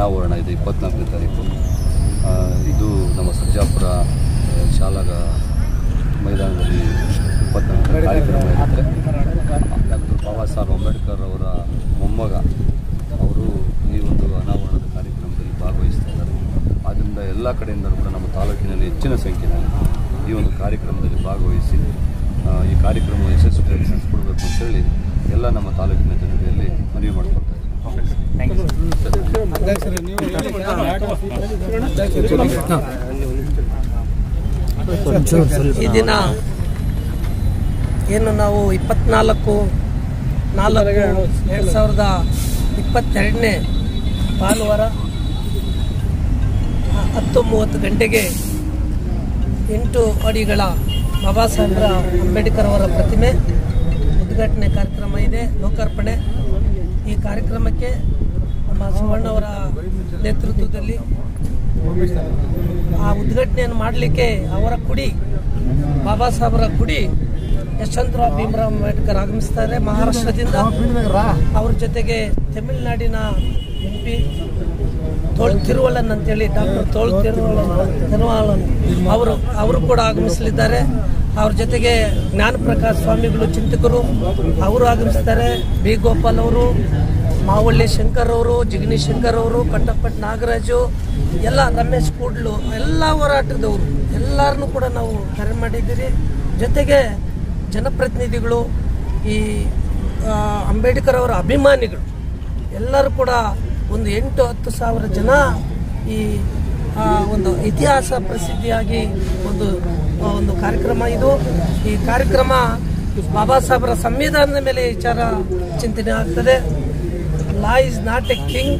ಅನಾವರಣ ಇದೆ ಇಪ್ಪತ್ನಾಲ್ಕನೇ ತಾರೀಕು ಆ, ಇದು ನಮ್ಮ ಸರ್ಜಾಪುರ ಆ, ಶಾಲಾಗ ಮೈದಾನದಲ್ಲಿ ಇಪ್ಪತ್ನಾಲ್ಕನೇ ಕಾರ್ಯಕ್ರಮ ಇರುತ್ತೆ ಡಾಕ್ಟರ್ ಬಾಬಾ ಸಾಹೇಬ್ ಅಂಬೇಡ್ಕರ್ ಅವರ ಮೊಮ್ಮಗ ಅವರು ಈ ಒಂದು ಅನಾವರಣದ ಕಾರ್ಯಕ್ರಮದಲ್ಲಿ ಭಾಗವಹಿಸ್ತಾ ಇದ್ದಾರೆ ಆದ್ದರಿಂದ ಎಲ್ಲ ಕಡೆಯಿಂದಲೂ ಕೂಡ ನಮ್ಮ ತಾಲೂಕಿನಲ್ಲಿ ಹೆಚ್ಚಿನ ಸಂಖ್ಯೆಯಲ್ಲಿ ಈ ಒಂದು ಕಾರ್ಯಕ್ರಮದಲ್ಲಿ ಭಾಗವಹಿಸಿ ಆ, ಈ ಕಾರ್ಯಕ್ರಮ ಯಶಸ್ವಿಯಾಗಿ ನಡೆಸ್ಕೊಡ್ಬೇಕು ಅಂತೇಳಿ ಎಲ್ಲ ನಮ್ಮ ತಾಲೂಕಿನ ಜನತೆಯಲ್ಲಿ ಮನವಿ ಮಾಡ್ಕೊಳ್ತಾ ಇದ್ದೀನಿ ಈ ದಿನ ಏನು ನಾವು ಇಪ್ಪತ್ನಾಲ್ಕು ನಾಲ್ಕು ಎರಡು ಸಾವಿರದ ಇಪ್ಪತ್ತೆರಡನೇ ಭಾನುವಾರ ಹ- ಹತ್ತು ಮೂವತ್ತು ಗಂಟೆಗೆ ಎಂಟು ಅಡಿಗಳ ಬಾಬಾ ಸಾಹೇಬ್ರ ಅಂಬೇಡ್ಕರ್ ಅವರ ಪ್ರತಿಮೆ ಉದ್ಘಾಟನೆ ಕಾರ್ಯಕ್ರಮ ಇದೆ ಲೋಕಾರ್ಪಣೆ ಈ ಕಾರ್ಯಕ್ರಮಕ್ಕೆ ನಮ್ಮ ಸುವರ್ಣ ಅವರ ನೇತೃತ್ವದಲ್ಲಿ ಆ ಉದ್ಘಾಟನೆಯನ್ನು ಮಾಡಲಿಕ್ಕೆ ಅವರ ಕುಡಿ ಬಾಬಾ ಸಾಹೇಬರ ಕುಡಿ ಯಶವಂತರಾವ್ ಭೀಮರಾವ್ ಅಂಬೇಡ್ಕರ್ ಆಗಮಿಸ್ತಾರೆ ಮಹಾರಾಷ್ಟ್ರದಿಂದ ಅವ್ರ ಜೊತೆಗೆ ತಮಿಳುನಾಡಿನ ಎಂ ಪಿ ತೋಳ್ ತಿರುವಳನ್ ಅಂತೇಳಿ ಡಾಕ್ಟರ್ ತೋಳ್ ತಿರುವಳನ್ ತಿರುವಳನ್ ಅವರು ಅವರು ಕೂಡ ಆಗಮಿಸಲಿದ್ದಾರೆ ಅವ್ರ ಜೊತೆಗೆ ಜ್ಞಾನ ಪ್ರಕಾಶ್ ಸ್ವಾಮಿಗಳು ಚಿಂತಕರು ಅವರು ಆಗಮಿಸ್ತಾರೆ ಬಿ ಗೋಪಾಲ್ ಅವರು ಮಾವಳ್ಳಿ ಶಂಕರ್ ಅವರು ಜಿಗಣಿ ಶಂಕರ್ ಅವರು ಕಟ್ಟಪ್ಪಟ್ ನಾಗರಾಜು ಎಲ್ಲ ರಮೇಶ್ ಕೂಡ್ಲು ಎಲ್ಲ ಹೋರಾಟದವರು ಎಲ್ಲರನ್ನೂ ಕೂಡ ನಾವು ಕರೆ ಮಾಡಿದ್ದೀರಿ ಜೊತೆಗೆ ಜನಪ್ರತಿನಿಧಿಗಳು ಈ ಆ, ಅಂಬೇಡ್ಕರ್ ಅವರ ಅಭಿಮಾನಿಗಳು ಎಲ್ಲರೂ ಕೂಡ ಒಂದು ಎಂಟು ಹತ್ತು ಸಾವಿರ ಜನ ಈ ಆ, ಒಂದು ಇತಿಹಾಸ ಪ್ರಸಿದ್ಧಿಯಾಗಿ ಒಂದು ಆ, ಒಂದು ಕಾರ್ಯಕ್ರಮ ಇದು ಈ ಕಾರ್ಯಕ್ರಮ ಬಾಬಾ ಸಾಹೇಬರ ಸಂವಿಧಾನದ ಮೇಲೆ ವಿಚಾರ ಚಿಂತನೆ ಆಗ್ತದೆ law is not a king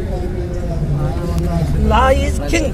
law is king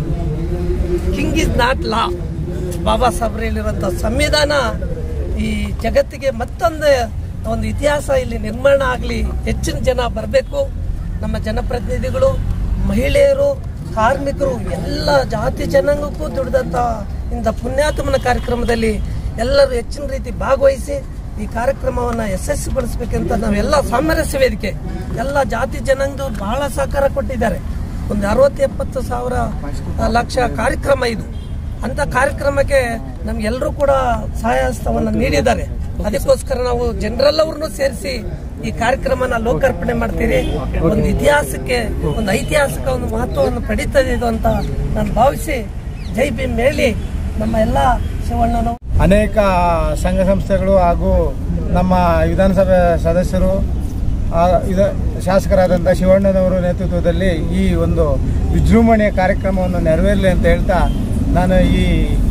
king is not law Baba ಸಾಹೇಬ್ರು ಹೇಳಿರುವಂಥ ಸಂವಿಧಾನ ಈ ಜಗತ್ತಿಗೆ ಮತ್ತೊಂದು ಒಂದು ಇತಿಹಾಸ ಇಲ್ಲಿ ನಿರ್ಮಾಣ ಆಗಲಿ ಹೆಚ್ಚಿನ ಜನ ಬರಬೇಕು ನಮ್ಮ ಜನಪ್ರತಿನಿಧಿಗಳು ಮಹಿಳೆಯರು ಕಾರ್ಮಿಕರು ಎಲ್ಲ ಜಾತಿ ಜನಾಂಗಕ್ಕೂ ದುಡಿದಂಥ ಇಂಥ ಪುಣ್ಯಾತ್ಮನ ಕಾರ್ಯಕ್ರಮದಲ್ಲಿ ಎಲ್ಲರೂ ಹೆಚ್ಚಿನ ರೀತಿ ಭಾಗವಹಿಸಿ ಈ ಕಾರ್ಯಕ್ರಮವನ್ನು ಯಶಸ್ವಿಗೊಳಿಸಬೇಕಂತ ನಾವೆಲ್ಲ ಸಾಮರಸ್ಯ ವೇದಿಕೆ ಎಲ್ಲ ಜಾತಿ ಜನಾಂಗದವ್ರು ಬಹಳ ಸಹಕಾರ ಕೊಟ್ಟಿದ್ದಾರೆ ಒಂದು ಅರವತ್ತು ಎಪ್ಪತ್ತು ಸಾವಿರ ಆ, ಲಕ್ಷ ಕಾರ್ಯಕ್ರಮ ಇದು ಅಂತ ಕಾರ್ಯಕ್ರಮಕ್ಕೆ ನಮ್ಗೆಲ್ಲರೂ ಕೂಡ ಸಹಾಯ ಹಸ್ತವನ್ನು ನೀಡಿದ್ದಾರೆ ಅದಕ್ಕೋಸ್ಕರ ನಾವು ಜನರೆಲ್ಲವ್ರನ್ನೂ ಸೇರಿಸಿ ಈ ಕಾರ್ಯಕ್ರಮನ ಲೋಕಾರ್ಪಣೆ ಮಾಡ್ತೀರಿ ಒಂದು ಇತಿಹಾಸಕ್ಕೆ ಒಂದು ಐತಿಹಾಸಿಕ ಒಂದು ಮಹತ್ವವನ್ನು ಪಡೀತದೆ ಇದು ಅಂತ ನಾನು ಭಾವಿಸಿ ಜೈ ಭೀಮ್ ಹೇಳಿ ನಮ್ಮ ಎಲ್ಲ ಶಿವಣ್ಣನವರು ಅನೇಕ ಸಂಘ ಸಂಸ್ಥೆಗಳು ಹಾಗೂ ನಮ್ಮ ವಿಧಾನಸಭೆ ಸದಸ್ಯರು ಆ, ಇದ ಶಾಸಕರಾದಂಥ ಶಿವಣ್ಣನವರ ನೇತೃತ್ವದಲ್ಲಿ ಈ ಒಂದು ವಿಜೃಂಭಣೆಯ ಕಾರ್ಯಕ್ರಮವನ್ನು ನೆರವೇರಲಿ ಅಂತ ಹೇಳ್ತಾ ನಾನು ಈ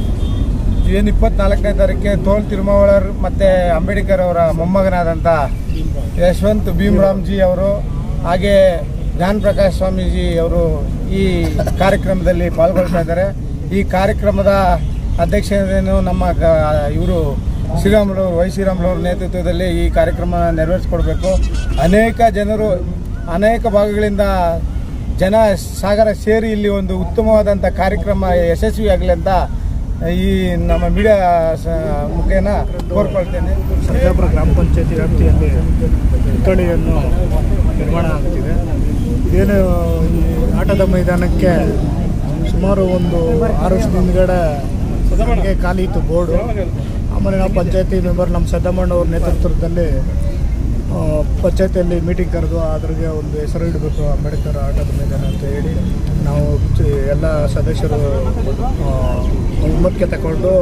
ಏನು ಇಪ್ಪತ್ನಾಲ್ಕನೇ ತಾರೀಕಿಗೆ ತೋಲ್ ತಿರುಮಾವಳರ್ ಮತ್ತು ಅಂಬೇಡ್ಕರ್ ಅವರ ಮೊಮ್ಮಗನಾದಂಥ ಯಶವಂತ್ ಭೀಮರಾಮ್ಜಿ ಅವರು ಹಾಗೆ ಜ್ಞಾನ ಪ್ರಕಾಶ್ ಸ್ವಾಮೀಜಿ ಅವರು ಈ ಕಾರ್ಯಕ್ರಮದಲ್ಲಿ ಪಾಲ್ಗೊಳ್ತಾ ಇದ್ದಾರೆ ಈ ಕಾರ್ಯಕ್ರಮದ ಅಧ್ಯಕ್ಷತೆಯನ್ನು ನಮ್ಮ ಇವರು ಶ್ರೀರಾಮುಲು ವೈ ಶ್ರೀರಾಮುಲವ್ರ ನೇತೃತ್ವದಲ್ಲಿ ಈ ಕಾರ್ಯಕ್ರಮ ನೆರವೇರಿಸ್ಕೊಡ್ಬೇಕು ಅನೇಕ ಜನರು ಅನೇಕ ಭಾಗಗಳಿಂದ ಜನ ಸಾಗರ ಸೇರಿ ಇಲ್ಲಿ ಒಂದು ಉತ್ತಮವಾದಂಥ ಕಾರ್ಯಕ್ರಮ ಯಶಸ್ವಿಯಾಗಲಿ ಅಂತ ಈ ನಮ್ಮ ಮೀಡಿಯಾ ಸ- ಮುಖೇನ ಕೋರ್ಕೊಳ್ತೇನೆ ಸರ್ಜಾಪುರ ಗ್ರಾಮ ಪಂಚಾಯತಿ ವ್ಯಾಪ್ತಿಯಲ್ಲಿ ಪುತ್ಥಳಿಯನ್ನು ನಿರ್ಮಾಣ ಆಗುತ್ತಿದೆ ಇದೇನು ಈ ಆಟದ ಮೈದಾನಕ್ಕೆ ಸುಮಾರು ಒಂದು ಆರು ವರ್ಷದ ಹಿಂದ್ಗಡೆ ನಮಗೆ ಖಾಲಿ ಇತ್ತು ಬೋರ್ಡು ಆಮೇಲೆ ನಾವು ಪಂಚಾಯತಿ ಮೆಂಬರ್ ನಮ್ಮ ಸದ್ದಮ್ಮಣ್ಣ ಅವ್ರ ನೇತೃತ್ವದಲ್ಲಿ ಆ, ಪಂಚಾಯತಿಯಲ್ಲಿ ಮೀಟಿಂಗ್ ಕರೆದು ಅದ್ರಿಗೆ ಒಂದು ಹೆಸರು ಇಡಬೇಕು ಅಂಬೇಡ್ಕರ್ ಆಟದ ಮೈದಾನ ಅಂತ ಹೇಳಿ ನಾವು ಚ- ಎಲ್ಲ ಸದಸ್ಯರು ಆ, ಒಮ್ಮತಕ್ಕೆ ತಗೊಂಡು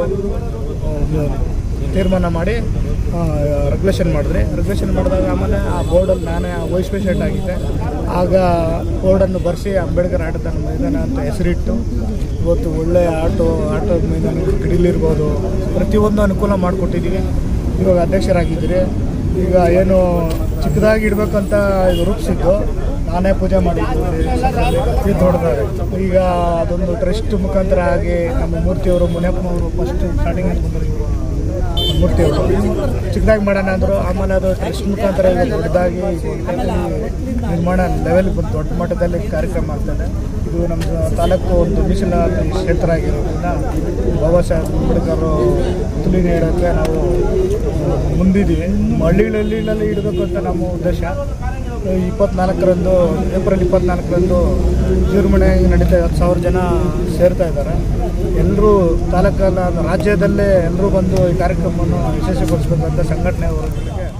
ಆ, ತೀರ್ಮಾನ ಮಾಡಿ ರೆಗ್ಯುಲೇಷನ್ ಮಾಡಿದ್ರಿ ರೆಗ್ಯುಲೇಷನ್ ಮಾಡಿದಾಗ ಆಮೇಲೆ ಆ ಬೋರ್ಡಲ್ಲಿ ನಾನೇ ವೈಸ್ ಪ್ರೆಸಿಡೆಂಟ್ ಆಗಿದ್ದೆ ಆಗ ಬೋರ್ಡನ್ನು ಬರೆಸಿ ಅಂಬೇಡ್ಕರ್ ಆಟದ ಮೈದಾನ ಅಂತ ಹೆಸರಿಟ್ಟು ಇವತ್ತು ಒಳ್ಳೆಯ ಆಟೋ ಆಟೋ ಮೈದಾನ ಗಿಡಿಲಿರ್ಬೋದು ಪ್ರತಿಯೊಂದು ಅನುಕೂಲ ಮಾಡಿಕೊಟ್ಟಿದ್ದೀವಿ ಇವಾಗ ಅಧ್ಯಕ್ಷರಾಗಿದ್ದೀರಿ ಈಗ ಏನು ಚಿಕ್ಕದಾಗಿ ಇಡಬೇಕಂತ ಇದು ರೂಪಿಸಿದ್ದು ನಾನೇ ಪೂಜೆ ಮಾಡಿದ್ದು ದೊಡ್ಡದಾಗ ಈಗ ಅದೊಂದು ಟ್ರಸ್ಟ್ ಮುಖಾಂತರ ಆಗಿ ನಮ್ಮ ಮೂರ್ತಿಯವರು ಮುನಿಯಪ್ಪನವರು ಫಸ್ಟ್ ಸ್ಟಾರ್ಟಿಂಗ್ ಬಂದರು ಇವರು ಮೂರ್ತಿಯವರು ಚಿಕ್ಕದಾಗಿ ಮಾಡೋಣ ಅಂದರು ಆಮೇಲೆ ಅದು ಟ್ರಸ್ಟ್ ಮುಖಾಂತರ ಈಗ ದೊಡ್ಡದಾಗಿ ಈಗ ಒಂದು ಕಂಪನಿ ನಿರ್ಮಾಣ ಲೆವೆಲ್ ಬಂದು ದೊಡ್ಡ ಮಟ್ಟದಲ್ಲಿ ಕಾರ್ಯಕ್ರಮ ಆಗ್ತದೆ ಇದು ನಮ್ಮ ತಾಲೂಕು ಒಂದು ಮೀಸಲಾತಿ ಕ್ಷೇತ್ರ ಆಗಿರೋದ್ರಿಂದ ಬಾಬಾ ಸಾಹೇಬ್ ಅಂಬೇಡ್ಕರ್ ತುಲಿ ನೀಡೋಕ್ಕೆ ನಾವು ಮುಂದಿದ್ದೀವಿ ನಮ್ಮ ಹಳ್ಳಿಗಳಲ್ಲಿ ಹಳ್ಳಿಗಳಲ್ಲಿ ಇಡಬೇಕು ಅಂತ ನಮ್ಮ ಉದ್ದೇಶ ಇಪ್ಪತ್ನಾಲ್ಕರಂದು ಏಪ್ರಿಲ್ ಇಪ್ಪತ್ನಾಲ್ಕರಂದು ವಿಜೃಂಭಣೆಯಾಗಿ ನಡೀತಾ ಹತ್ತು ಸಾವಿರ ಜನ ಸೇರ್ತಾ ಇದ್ದಾರೆ ಎಲ್ಲರೂ ತಾಲೂಕಲ್ಲ ರಾಜ್ಯದಲ್ಲೇ ಎಲ್ಲರೂ ಬಂದು ಈ ಕಾರ್ಯಕ್ರಮವನ್ನು ಯಶಸ್ವಿಗೊಳಿಸಬೇಕಂತ ಸಂಘಟನೆ ಅವರ ಜೊತೆಗೆ